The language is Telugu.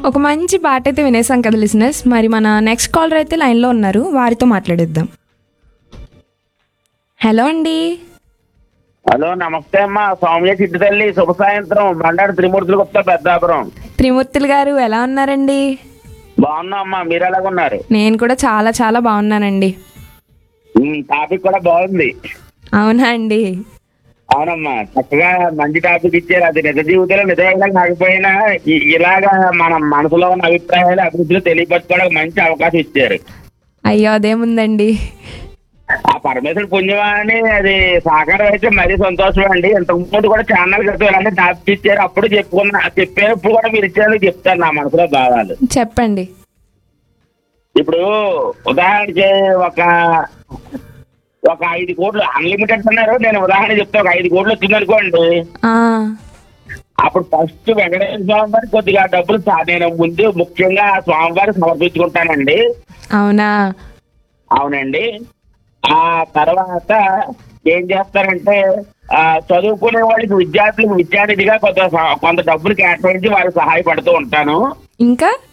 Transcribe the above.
ఒక మంచి పాట అయితే వినేసాం కదా లిసినర్స్ మరి మన నెక్స్ట్ కాలర్ అయితే లైన్లో ఉన్నారు వారితో మాట్లాడేద్దాం హలో అండి హలో నమస్తే అమ్మా సౌమ్య చిట్టు తల్లి శుభ సాయంత్రం బండారు త్రిమూర్తులు గుప్తా పెద్దాపురం త్రిమూర్తులు గారు ఎలా ఉన్నారండి బాగున్నా అమ్మా మీరు ఎలాగున్నారు నేను కూడా చాలా చాలా బాగున్నానండి ఉమ్, టాపిక్ కూడా బాగుంది అవునా అండి అవునమ్మా చక్కగా మంచి టాపిక్ ఇచ్చారు అది నిజ జీవితంలో నిజంగా కాకపోయినా ఇ- ఇలాగా మన మనసులో ఉన్న అభిప్రాయాలు అభివృద్ధిలో తెలియపరచుకోవడానికి మంచి అవకాశం ఇచ్చారు అయ్యో అదేముందండి ఆ పరమేశ్వర పుణ్యమా అని అది సాకారం అయితే మరీ సంతోషం అండి ఇంతకు ముందు కూడా ఛానల్ క్రితం ఇలాంటి టాపిక్ ఇచ్చారు అప్పుడు చెప్పుకున్నా చెప్పారు ఇప్పుడు కూడా మీరు ఇచ్చారు చెప్తాను నా మనసులో భావాలు చెప్పండి ఇప్పుడు ఉదాహరణకి ఒక ఒక ఐదు కోట్లు అన్లిమిటెడ్ అన్నారు నేను ఉదాహరణ చెప్తే ఒక ఐదు కోట్లు వచ్చింది అనుకోండి ఆ, అప్పుడు ఫస్ట్ వెంకటేశ్వర స్వామి వారికి కొద్దిగా డబ్బులు సా- నేను ముందు ముఖ్యంగా ఆ స్వామివారికి సమర్పించుకుంటానండి అవునా అవునండి ఆ తర్వాత ఏం చేస్తారంటే ఆ, చదువుకునే వాళ్ళకి విద్యార్థులకు విద్యానిధిగా కొంత స- కొంత డబ్బులు కేటాయించి వారికి సహాయపడుతూ ఉంటాను ఇంకా